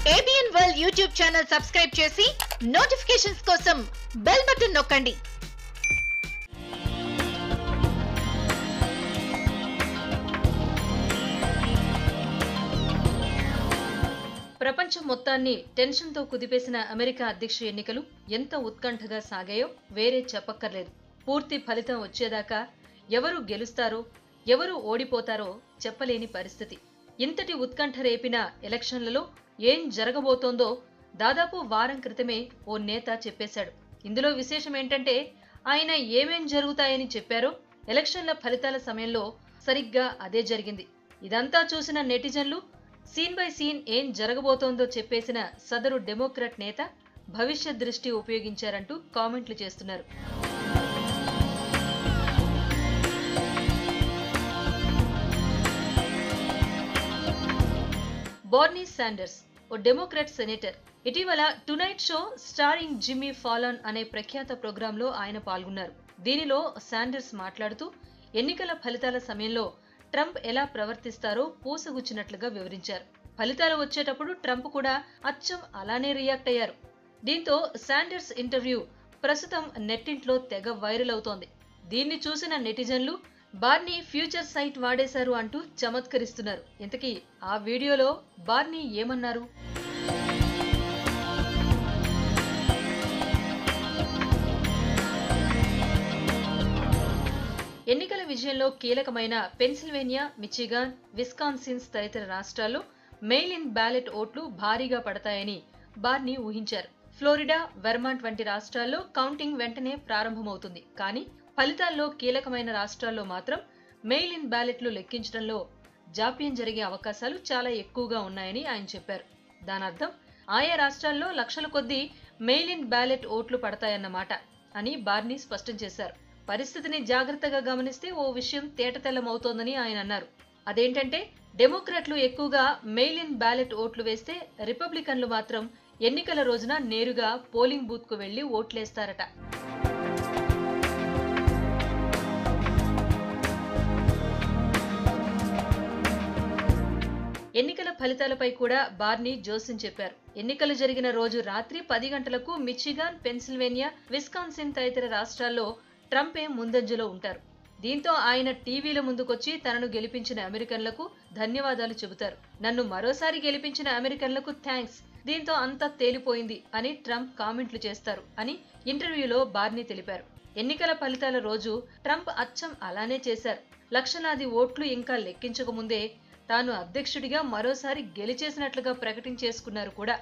ABN world YouTube channel subscribe చేసి notifications కోసం bell button నొక్కండి ప్రపంచం మొత్తాన్ని టెన్షన్తో కుదిపేసిన అమెరికా అధ్యక్ష ఎన్నికలు ఎంత ఉత్కంఠగా సాగాయో వేరే చెప్పక్కర్లేదు పూర్తి ఫలితం వచ్చేదాకా ఎవరు గెలుస్తారో ఎవరు ఓడిపోతారో చెప్పలేని పరిస్థితి ఇంతటి ఉత్కంఠ రేపిన ఎలక్షన్లలో ఏం జరగబోతోందో దాదాపు వారం క్రితమే ఓ నేత చెప్పేశాడు ఇందులో విశేషం ఏంటంటే ఆయన ఏమేం జరుగుతాయని చెప్పారో ఎలక్షన్ల ఫలితాల సమయంలో సరిగ్గా అదే జరిగింది ఇదంతా చూసిన నెటిజన్లు సీన్ బై సీన్ ఏం జరగబోతోందో చెప్పేసిన సదరు డెమోక్రట్ నేత భవిష్యత్ దృష్టి ఉపయోగించారంటూ కామెంట్లు చేస్తున్నారు బోర్నీ శాండర్స్ ఓ డెమోక్రాట్ సెనేటర్ ఇటీవల tonight show starring Jimmy Fallon అనే ప్రఖ్యాత ప్రోగ్రాంలో ఆయన పాల్గొన్నారు దీనిలో శాండర్స్ మాట్లాడుతూ ఎన్నికల ఫలితాల సమయంలో ట్రంప్ ఎలా ప్రవర్తిస్తారో పూసగుచ్చినట్లుగా వివరించారు ఫలితాలు వచ్చేటప్పుడు ట్రంప్ కూడా అచ్చం అలానే రియాక్ట్ అయ్యారు దీంతో శాండర్స్ ఇంటర్వ్యూ ప్రస్తుతం నెట్టింట్లో తెగ వైరల్ అవుతోంది దీన్ని చూసిన నెటిజన్లు బార్నీ ఫ్యూచర్ సైట్ వాడేశారు అంటూ చమత్కరిస్తున్నారు ఇంతకీ ఆ వీడియోలో బార్నీ ఏమన్నారు ఎన్నికల విజయంలో కీలకమైన పెన్సిల్వేనియా మిచిగాన్ విస్కాన్సిన్స్ తదితర రాష్ట్రాల్లో మెయిల్ ఇన్ బ్యాలెట్ ఓట్లు భారీగా పడతాయని బార్నీ ఊహించారు ఫ్లోరిడా వెర్మాంట్ వంటి రాష్ట్రాల్లో కౌంటింగ్ వెంటనే ప్రారంభమవుతుంది కానీ ఫలితాల్లో కీలకమైన రాష్ట్రాల్లో మాత్రం మెయిల్ ఇన్ బ్యాలెట్లు లెక్కించడంలో జాప్యం జరిగే అవకాశాలు చాలా ఎక్కువగా ఉన్నాయని ఆయన చెప్పారు దాని అర్థం ఆయా రాష్ట్రాల్లో లక్షల కొద్దీ మెయిల్ ఇన్ బ్యాలెట్ ఓట్లు పడతాయన్నమాట అని బార్నీ స్పష్టం చేశారు పరిస్థితిని జాగ్రత్తగా గమనిస్తే ఓ విషయం తేటతెల్లమవుతోందని ఆయన అన్నారు అదేంటంటే డెమోక్రాట్లు ఎక్కువగా మెయిల్ ఇన్ బ్యాలెట్ ఓట్లు వేస్తే రిపబ్లికన్లు మాత్రం ఎన్నికల రోజున నేరుగా పోలింగ్ బూత్ కు వెళ్లి ఓట్లేస్తారట ఎన్నికల ఫలితాలపై కూడా బార్నీ జోస్యం చెప్పారు ఎన్నికలు జరిగిన రోజు రాత్రి పది గంటలకు మిచిగాన్ పెన్సిల్వేనియా విస్కాన్సిన్ తదితర రాష్ట్రాల్లో ట్రంపే ముందంజలో ఉంటారు దీంతో ఆయన టీవీల ముందుకొచ్చి తనను గెలిపించిన అమెరికన్లకు ధన్యవాదాలు చెబుతారు నన్ను మరోసారి గెలిపించిన అమెరికన్లకు థ్యాంక్స్ దీంతో అంతా తేలిపోయింది అని ట్రంప్ కామెంట్లు చేస్తారు అని ఇంటర్వ్యూలో బార్నీ తెలిపారు ఎన్నికల ఫలితాల రోజు ట్రంప్ అచ్చం అలానే చేశారు లక్షలాది ఓట్లు ఇంకా లెక్కించకముందే తాను అధ్యక్షుడిగా మరోసారి గెలిచేసినట్లుగా ప్రకటించేసుకున్నారు కూడా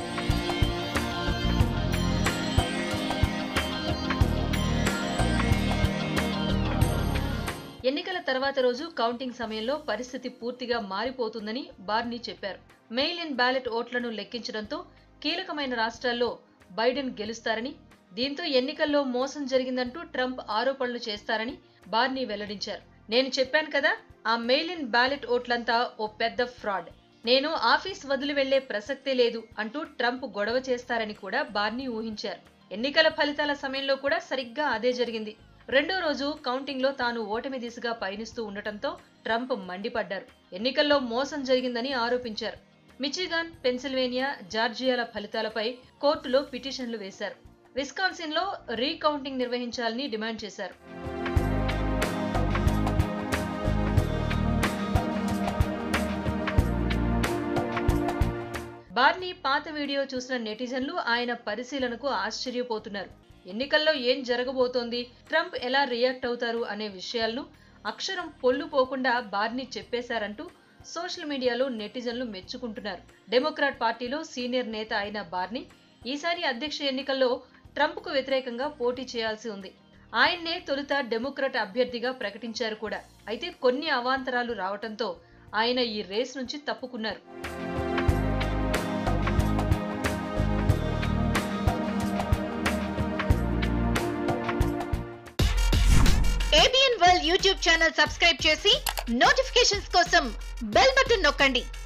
ఎన్నికల తర్వాత రోజు కౌంటింగ్ సమయంలో పరిస్థితి పూర్తిగా మారిపోతుందని బార్నీ చెప్పారు మెయిల్ ఇన్ బ్యాలెట్ ఓట్లను లెక్కించడంతో కీలకమైన రాష్ట్రాల్లో బైడెన్ గెలుస్తారని దీంతో ఎన్నికల్లో మోసం జరిగిందంటూ ట్రంప్ ఆరోపణలు చేస్తారని బార్నీ వెల్లడించారు నేను చెప్పాను కదా ఆ మెయిల్ ఇన్ బ్యాలెట్ ఓట్లంతా ఓ పెద్ద ఫ్రాడ్ నేను ఆఫీస్ వదిలి వెళ్లే ప్రసక్తే లేదు అంటూ ట్రంప్ గొడవ చేస్తారని కూడా బార్నీ ఊహించారు ఎన్నికల ఫలితాల సమయంలో కూడా సరిగ్గా అదే జరిగింది రెండో రోజు కౌంటింగ్ లో తాను ఓటమి దిశగా పయనిస్తూ ఉండటంతో ట్రంప్ మండిపడ్డారు ఎన్నికల్లో మోసం జరిగిందని ఆరోపించారు మిచిగాన్ పెన్సిల్వేనియా జార్జియాల ఫలితాలపై కోర్టులో పిటిషన్లు వేశారు విస్కాన్సిన్ లో రీకౌంటింగ్ నిర్వహించాలని డిమాండ్ చేశారు బార్నీ పాత వీడియో చూసిన నెటిజన్లు ఆయన పరిశీలనకు ఆశ్చర్యపోతున్నారు ఎన్నికల్లో ఏం జరగబోతోంది ట్రంప్ ఎలా రియాక్ట్ అవుతారు అనే విషయాలను అక్షరం పొల్లు పోకుండా బార్నీ చెప్పేశారంటూ సోషల్ మీడియాలో నెటిజన్లు మెచ్చుకుంటున్నారు డెమోక్రాట్ పార్టీలో సీనియర్ నేత అయిన బార్నీ ఈసారి అధ్యక్ష ఎన్నికల్లో ట్రంప్కు వ్యతిరేకంగా పోటీ చేయాల్సి ఉంది ఆయన్నే తొలుత డెమోక్రాట్ అభ్యర్థిగా ప్రకటించారు కూడా అయితే కొన్ని అవాంతరాలు రావటంతో ఆయన ఈ రేస్ నుంచి తప్పుకున్నారు ABN world YouTube channel subscribe చేసి నోటిఫికేషన్స్ కోసం బెల్ బటన్ నొక్కండి